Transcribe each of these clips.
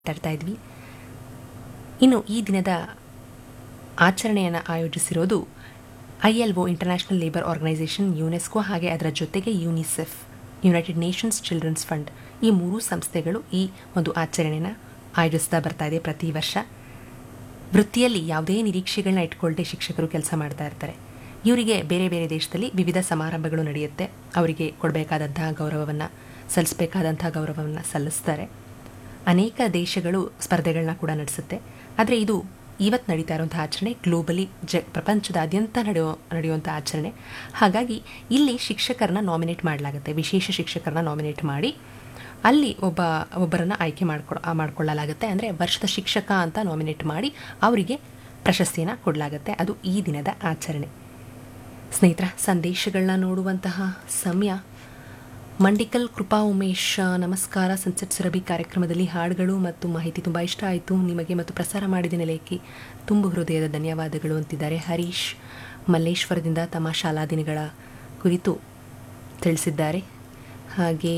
ಮಾತಾಡ್ತಾ ಇದ್ವಿ ಇನ್ನು ಈ ದಿನದ ಆಚರಣೆಯನ್ನು ಆಯೋಜಿಸಿರೋದು I L O international labour organisation UNESCO ಹಾಗೆ ಅದರ ಜೊತೆಗೆ UNICEF United Nations children's fund ಈ ಮೂರು ಸಂಸ್ಥೆಗಳು ಈ ಒಂದು ಆಚರಣೆಯನ್ನು ಆಯೋಜಿಸ್ತಾ ಬರ್ತಾ ಇದೆ ಪ್ರತಿ ವರ್ಷ ವೃತ್ತಿಯಲ್ಲಿ ಯಾವುದೇ ನಿರೀಕ್ಷೆಗಳನ್ನ ಇಟ್ಕೊಳ್ಳದೆ ಶಿಕ್ಷಕರು ಕೆಲಸ ಮಾಡ್ತಾ ಇರ್ತಾರೆ ಇವರಿಗೆ ಬೇರೆ ಬೇರೆ ದೇಶದಲ್ಲಿ ವಿವಿಧ ಸಮಾರಂಭಗಳು ನಡೆಯುತ್ತೆ ಅವರಿಗೆ ಕೊಡಬೇಕಾದಂತಹ ಗೌರವವನ್ನು ಸಲ್ಲಿಸಬೇಕಾದಂತಹ ಗೌರವವನ್ನು ಸಲ್ಲಿಸ್ತಾರೆ ಅನೇಕ ದೇಶಗಳು ಸ್ಪರ್ಧೆಗಳನ್ನ ಕೂಡ ನಡೆಸುತ್ತೆ ಆದರೆ ಇದು ಇವತ್ತು ನಡೀತಾ ಇರುವಂಥ ಆಚರಣೆ ಗ್ಲೋಬಲಿ ಜ ಪ್ರಪಂಚದಾದ್ಯಂತ ನಡೆಯೋ ನಡೆಯುವಂಥ ಆಚರಣೆ ಹಾಗಾಗಿ ಇಲ್ಲಿ ಶಿಕ್ಷಕರನ್ನ ನಾಮಿನೇಟ್ ಮಾಡಲಾಗುತ್ತೆ ವಿಶೇಷ ಶಿಕ್ಷಕರನ್ನ ನಾಮಿನೇಟ್ ಮಾಡಿ ಅಲ್ಲಿ ಒಬ್ಬ ಒಬ್ಬರನ್ನು ಆಯ್ಕೆ ಮಾಡ್ಕೊ ಮಾಡಿಕೊಳ್ಳಲಾಗುತ್ತೆ ಅಂದರೆ ವರ್ಷದ ಶಿಕ್ಷಕ ಅಂತ ನಾಮಿನೇಟ್ ಮಾಡಿ ಅವರಿಗೆ ಪ್ರಶಸ್ತಿಯನ್ನು ಕೊಡಲಾಗುತ್ತೆ ಅದು ಈ ದಿನದ ಆಚರಣೆ ಸ್ನೇಹಿತರ ಸಂದೇಶಗಳನ್ನ ನೋಡುವಂತಹ ಸಮಯ ಮಂಡಿಕಲ್ ಕೃಪಾ ಉಮೇಶ್ ನಮಸ್ಕಾರ ಸನ್ಸೆಟ್ ಸುರಭಿ ಕಾರ್ಯಕ್ರಮದಲ್ಲಿ ಹಾಡುಗಳು ಮತ್ತು ಮಾಹಿತಿ ತುಂಬ ಇಷ್ಟ ಆಯಿತು ನಿಮಗೆ ಮತ್ತು ಪ್ರಸಾರ ಮಾಡಿದ ನೆಲೆಯಕ್ಕೆ ತುಂಬ ಹೃದಯದ ಧನ್ಯವಾದಗಳು ಅಂತಿದ್ದಾರೆ ಹರೀಶ್ ಮಲ್ಲೇಶ್ವರದಿಂದ ತಮ್ಮ ಶಾಲಾ ದಿನಗಳ ಕುರಿತು ತಿಳಿಸಿದ್ದಾರೆ ಹಾಗೆ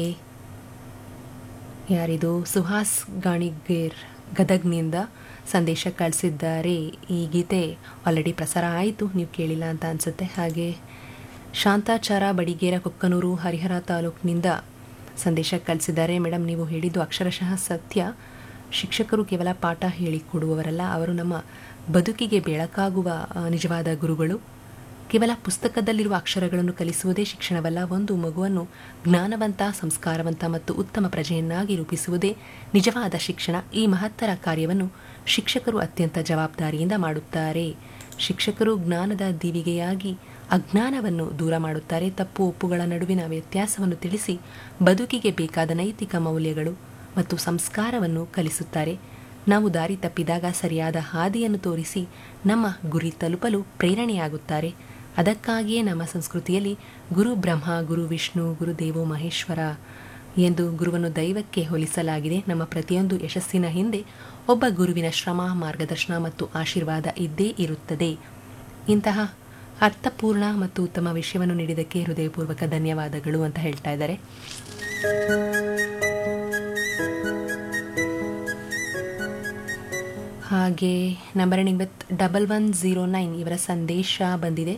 ಯಾರಿದು ಸುಹಾಸ್ ಗಾಣಿಗೇರ್ ಗದಗ್ನಿಂದ ಸಂದೇಶ ಕಳಿಸಿದ್ದಾರೆ ಈ ಗೀತೆ ಆಲ್ರೆಡಿ ಪ್ರಸಾರ ಆಯಿತು ನೀವು ಕೇಳಿಲ್ಲ ಅಂತ ಅನಿಸುತ್ತೆ ಹಾಗೆ ಶಾಂತಾಚಾರ ಬಡಿಗೇರ ಕೊಕ್ಕನೂರು ಹರಿಹರ ತಾಲೂಕಿನಿಂದ ಸಂದೇಶ ಕಳಿಸಿದ್ದಾರೆ ಮೇಡಮ್ ನೀವು ಹೇಳಿದ್ದು ಅಕ್ಷರಶಃ ಸತ್ಯ ಶಿಕ್ಷಕರು ಕೇವಲ ಪಾಠ ಹೇಳಿಕೊಡುವವರಲ್ಲ ಅವರು ನಮ್ಮ ಬದುಕಿಗೆ ಬೆಳಕಾಗುವ ಆ, ನಿಜವಾದ ಗುರುಗಳು ಕೇವಲ ಪುಸ್ತಕದಲ್ಲಿರುವ ಅಕ್ಷರಗಳನ್ನು ಕಲಿಸುವುದೇ ಶಿಕ್ಷಣವಲ್ಲ ಒಂದು ಮಗುವನ್ನು ಜ್ಞಾನವಂತ ಸಂಸ್ಕಾರವಂತ ಮತ್ತು ಉತ್ತಮ ಪ್ರಜೆಯನ್ನಾಗಿ ರೂಪಿಸುವುದೇ ನಿಜವಾದ ಶಿಕ್ಷಣ ಈ ಮಹತ್ತರ ಕಾರ್ಯವನ್ನು ಶಿಕ್ಷಕರು ಅತ್ಯಂತ ಜವಾಬ್ದಾರಿಯಿಂದ ಮಾಡುತ್ತಾರೆ ಶಿಕ್ಷಕರು ಜ್ಞಾನದ ದೀವಿಗೆಯಾಗಿ ಅಜ್ಞಾನವನ್ನು ದೂರ ಮಾಡುತ್ತಾರೆ ತಪ್ಪು ಒಪ್ಪುಗಳ ನಡುವಿನ ವ್ಯತ್ಯಾಸವನ್ನು ತಿಳಿಸಿ ಬದುಕಿಗೆ ಬೇಕಾದ ನೈತಿಕ ಮೌಲ್ಯಗಳು ಮತ್ತು ಸಂಸ್ಕಾರವನ್ನು ಕಲಿಸುತ್ತಾರೆ ನಾವು ದಾರಿ ತಪ್ಪಿದಾಗ ಸರಿಯಾದ ಹಾದಿಯನ್ನು ತೋರಿಸಿ ನಮ್ಮ ಗುರಿ ತಲುಪಲು ಪ್ರೇರಣೆಯಾಗುತ್ತಾರೆ ಅದಕ್ಕಾಗಿಯೇ ನಮ್ಮ ಸಂಸ್ಕೃತಿಯಲ್ಲಿ ಗುರು ಬ್ರಹ್ಮ ಗುರು ವಿಷ್ಣು ಗುರುದೇವೋ ಮಹೇಶ್ವರ ಎಂದು ಗುರುವನ್ನು ದೈವಕ್ಕೆ ಹೋಲಿಸಲಾಗಿದೆ ನಮ್ಮ ಪ್ರತಿಯೊಂದು ಯಶಸ್ಸಿನ ಹಿಂದೆ ಒಬ್ಬ ಗುರುವಿನ ಶ್ರಮ ಮಾರ್ಗದರ್ಶನ ಮತ್ತು ಆಶೀರ್ವಾದ ಇದ್ದೇ ಇರುತ್ತದೆ ಇಂತಹ ಅರ್ಥಪೂರ್ಣ ಮತ್ತು ಉತ್ತಮ ವಿಷಯವನ್ನು ನೀಡಿದ್ದಕ್ಕೆ ಹೃದಯಪೂರ್ವಕ ಧನ್ಯವಾದಗಳು ಅಂತ ಹೇಳ್ತಾ ಇದ್ದಾರೆ ಹಾಗೆ number ending with double one zero nine ಇವರ ಸಂದೇಶ ಬಂದಿದೆ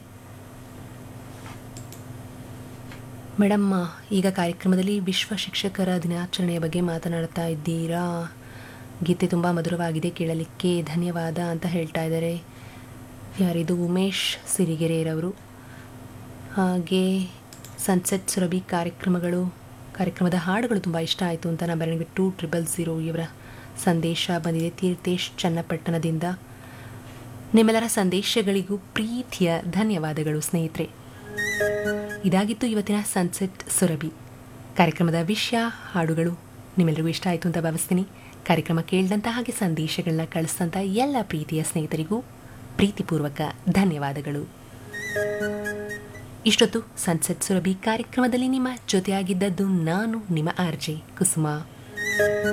ಮೇಡಮ್ ಈಗ ಕಾರ್ಯಕ್ರಮದಲ್ಲಿ ವಿಶ್ವ ಶಿಕ್ಷಕರ ದಿನಾಚರಣೆಯ ಬಗ್ಗೆ ಮಾತನಾಡ್ತಾ ಇದ್ದೀರಾ ಗೀತೆ ತುಂಬ ಮಧುರವಾಗಿದೆ ಕೇಳಲಿಕ್ಕೆ ಧನ್ಯವಾದ ಅಂತ ಹೇಳ್ತಾ ಇದ್ದಾರೆ ಯಾರಿದು ಉಮೇಶ್ ಸಿರಿಗೆರೆಯರವರು ಹಾಗೆ ಸನ್ಸೆಟ್ ಸುರಭಿ ಕಾರ್ಯಕ್ರಮಗಳು ಕಾರ್ಯಕ್ರಮದ ಹಾಡುಗಳು ತುಂಬ ಇಷ್ಟ ಆಯಿತು ಅಂತ ನಂಬರ್ ಟೂ ಟ್ರಿಬಲ್ ಝೀರೋ ಇವರ ಸಂದೇಶ ಬಂದಿದೆ ತೀರ್ಥೇಶ್ ಚನ್ನಪಟ್ಟಣದಿಂದ ನಿಮ್ಮೆಲ್ಲರ ಸಂದೇಶಗಳಿಗೂ ಪ್ರೀತಿಯ ಧನ್ಯವಾದಗಳು ಸ್ನೇಹಿತರೆ ಇದಾಗಿತ್ತು ಇವತ್ತಿನ ಸನ್ಸೆಟ್ ಸುರಭಿ ಕಾರ್ಯಕ್ರಮದ ವಿಷಯ ಹಾಡುಗಳು ನಿಮ್ಮೆಲ್ಲರಿಗೂ ಇಷ್ಟ ಆಯಿತು ಅಂತ ಭಾವಿಸ್ತೀನಿ ಕಾರ್ಯಕ್ರಮ ಕೇಳಿದಂಥ ಹಾಗೆ ಸಂದೇಶಗಳನ್ನ ಕಳಿಸಿದಂಥ ಎಲ್ಲ ಪ್ರೀತಿಯ ಸ್ನೇಹಿತರಿಗೂ ಪ್ರೀತಿಪೂರ್ವಕ ಧನ್ಯವಾದಗಳು ಇಷ್ಟೊತ್ತು ಸನ್ಸೆಟ್ ಸುರಭಿ ಕಾರ್ಯಕ್ರಮದಲ್ಲಿ ನಿಮ್ಮ ಜೊತೆಯಾಗಿದ್ದದ್ದು ನಾನು ನಿಮ್ಮ ಆರ್ಜೆ ಕುಸುಮ